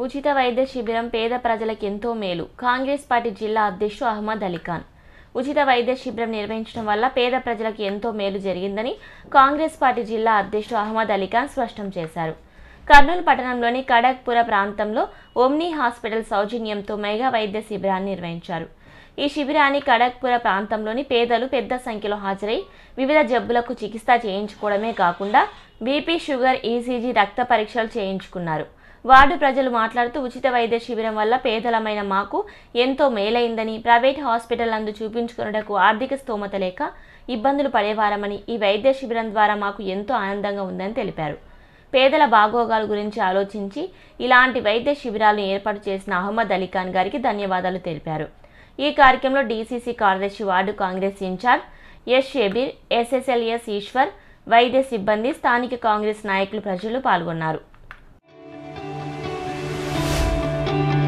ఉచిత వైద్య శిబిరం పేద ప్రజలకు ఎంతో మేలు కాంగ్రెస్ పార్టీ జిల్లా అధ్యక్షుడు అహ్మద్ అలీఖాన్ ఉచిత వైద్య శిబిరం నిర్వహించడం వల్ల పేద ప్రజలకు ఎంతో మేలు జరిగిందని కాంగ్రెస్ పార్టీ జిల్లా అధ్యక్షుడు అహ్మద్ అలీఖాన్ స్పష్టం చేశారు కర్నూలు పట్టణంలోని కడక్పుర ప్రాంతంలో ఓమ్నీ హాస్పిటల్ సౌజన్యంతో మెగా వైద్య శిబిరాన్ని నిర్వహించారు ఈ శిబిరాన్ని కడక్పుర ప్రాంతంలోని పేదలు పెద్ద సంఖ్యలో హాజరై వివిధ జబ్బులకు చికిత్స చేయించుకోవడమే కాకుండా బీపీ షుగర్ ఈసీజీ రక్త పరీక్షలు చేయించుకున్నారు వార్డు ప్రజలు మాట్లాడుతూ ఉచిత వైద్య శిబిరం వల్ల పేదలమైన మాకు ఎంతో మేలైందని ప్రైవేట్ హాస్పిటల్ నందు చూపించుకున్నటకు ఆర్థిక స్తోమత లేక ఇబ్బందులు పడేవారమని ఈ వైద్య శిబిరం ద్వారా మాకు ఎంతో ఆనందంగా ఉందని తెలిపారు పేదల బాగోగాల గురించి ఆలోచించి ఇలాంటి వైద్య శిబిరాలను ఏర్పాటు చేసిన అహ్మద్ అలీఖాన్ గారికి ధన్యవాదాలు తెలిపారు ఈ కార్యక్రమంలో డీసీసీ కార్యదర్శి ward Congress incharge S Shabeer SSLS Eshwar వైద్య సిబ్బంది స్థానిక కాంగ్రెస్ నాయకులు ప్రజలు పాల్గొన్నారు